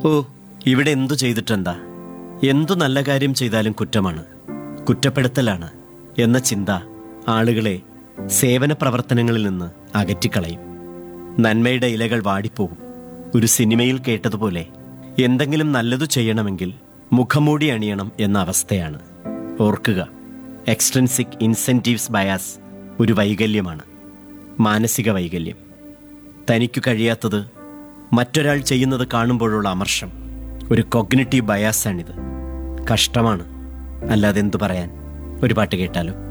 ഓ ഇവിടെ എന്തു ചെയ്തിട്ടെന്താ എന്തു നല്ല കാര്യം ചെയ്താലും കുറ്റമാണ് കുറ്റപ്പെടുത്തലാണ് എന്ന ചിന്ത ആളുകളെ സേവന പ്രവർത്തനങ്ങളിൽ നിന്ന് അകറ്റിക്കളയും നന്മയുടെ ഇലകൾ വാടിപ്പോകും ഒരു സിനിമയിൽ കേട്ടതുപോലെ എന്തെങ്കിലും നല്ലതു ചെയ്യണമെങ്കിൽ മുഖംമൂടി അണിയണം എന്ന അവസ്ഥയാണ് ഓർക്കുക എക്സ്ട്രൻസിക് ഇൻസെൻറ്റീവ്സ് ബയാസ് ഒരു വൈകല്യമാണ് മാനസിക വൈകല്യം തനിക്കു കഴിയാത്തത് മറ്റൊരാൾ ചെയ്യുന്നത് കാണുമ്പോഴുള്ള അമർഷം ഒരു കൊഗ്നിറ്റീവ് ബയാസാണിത് കഷ്ടമാണ് അല്ലാതെ എന്തു പറയാൻ ഒരു പാട്ട് കേട്ടാലോ